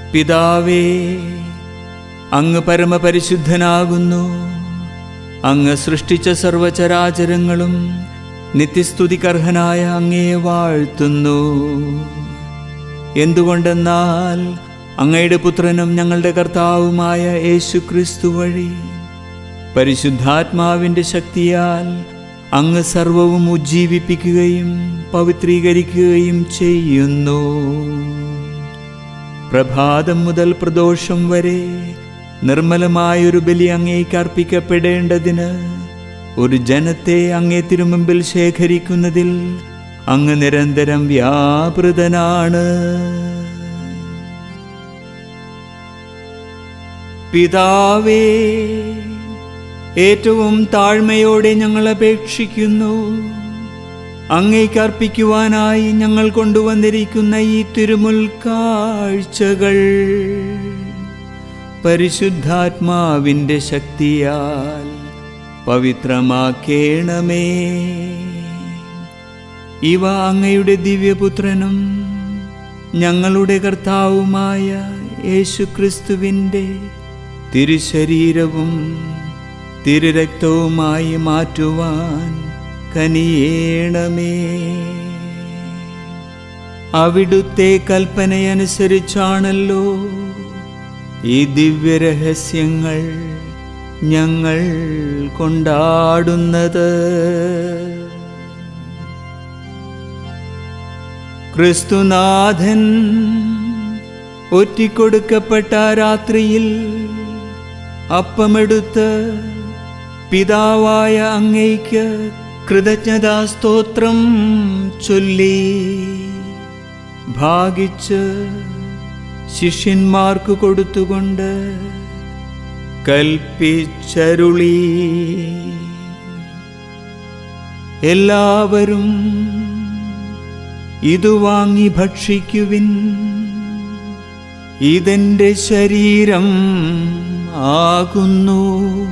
പിതാവേ അങ്ങ് പരമപരിശുദ്ധനാകുന്നു അങ്ങ് സൃഷ്ടിച്ച സർവചരാചരങ്ങളും നിത്യസ്തുതിക്കർഹനായ അങ്ങേ വാഴ്ത്തുന്നു എന്തുകൊണ്ടെന്നാൽ അങ്ങയുടെ പുത്രനും ഞങ്ങളുടെ കർത്താവുമായ യേശു ക്രിസ്തു വഴി പരിശുദ്ധാത്മാവിൻ്റെ ശക്തിയാൽ അങ്ങ് സർവവും ഉജ്ജീവിപ്പിക്കുകയും പവിത്രീകരിക്കുകയും ചെയ്യുന്നു പ്രഭാതം മുതൽ പ്രദോഷം വരെ നിർമ്മലമായൊരു ബലി അങ്ങേക്ക് അർപ്പിക്കപ്പെടേണ്ടതിന് ഒരു ജനത്തെ അങ്ങേ തിരുമുമ്പിൽ ശേഖരിക്കുന്നതിൽ അങ്ങ് നിരന്തരം വ്യാപൃതനാണ് പിതാവേ ഏറ്റവും താഴ്മയോടെ ഞങ്ങൾ അപേക്ഷിക്കുന്നു അങ്ങേക്ക് അർപ്പിക്കുവാനായി ഞങ്ങൾ കൊണ്ടുവന്നിരിക്കുന്ന ഈ തിരുമുൽ കാഴ്ചകൾ പരിശുദ്ധാത്മാവിൻ്റെ ശക്തിയാൽ പവിത്രമാക്കേണമേ ഇവ അങ്ങയുടെ ദിവ്യപുത്രനും ഞങ്ങളുടെ കർത്താവുമായ യേശുക്രിസ്തുവിൻ്റെ തിരുശരീരവും തിരുരക്തവുമായി മാറ്റുവാൻ കനിയേണമേ അവിടുത്തെ കൽപ്പനയനുസരിച്ചാണല്ലോ ഈ ദിവ്യരഹസ്യങ്ങൾ ഞങ്ങൾ കൊണ്ടാടുന്നത് ക്രിസ്തുനാഥൻ ഒറ്റിക്കൊടുക്കപ്പെട്ട രാത്രിയിൽ അപ്പമെടുത്ത് പിതാവായ അങ്ങയ്ക്ക് കൃതജ്ഞതാസ്തോത്രം ചൊല്ലി ഭാഗിച്ച് ശിഷ്യന്മാർക്ക് കൊടുത്തുകൊണ്ട് കൽപ്പിച്ചരുളി എല്ലാവരും ഇതു വാങ്ങി ഭക്ഷിക്കുവിൻ ഇതെന്റെ ശരീരം ആകുന്നു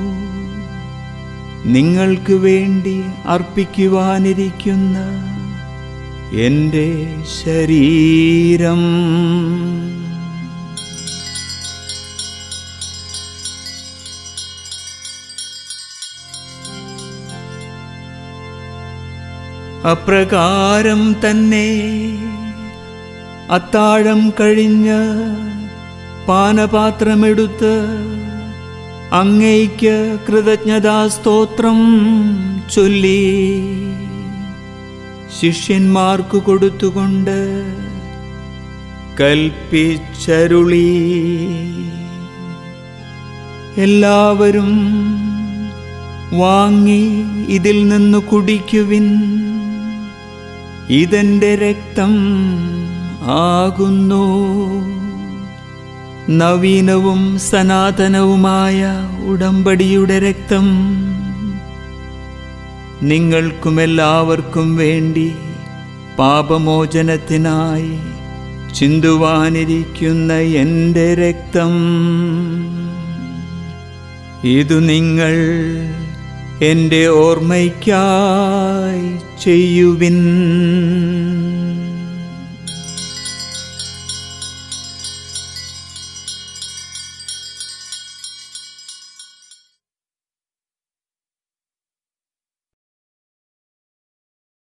നിങ്ങൾക്ക് വേണ്ടി അർപ്പിക്കുവാനിരിക്കുന്ന എൻ്റെ ശരീരം അപ്രകാരം തന്നെ അത്താഴം കഴിഞ്ഞ് പാനപാത്രമെടുത്ത് അങ്ങയ്ക്ക് കൃതജ്ഞതാസ്തോത്രം ചൊല്ലി ശിഷ്യന്മാർക്ക് കൊടുത്തുകൊണ്ട് കൽപ്പിച്ചരുളി എല്ലാവരും വാങ്ങി ഇതിൽ നിന്ന് കുടിക്കുവിൻ ഇതെന്റെ രക്തം ആകുന്നു നവീനവും സനാതനവുമായ ഉടമ്പടിയുടെ രക്തം നിങ്ങൾക്കുമെല്ലാവർക്കും വേണ്ടി പാപമോചനത്തിനായി ചിന്തുവാനിരിക്കുന്ന എൻ്റെ രക്തം ഇതു നിങ്ങൾ എൻ്റെ ഓർമ്മയ്ക്കായി ചെയ്യുവിൻ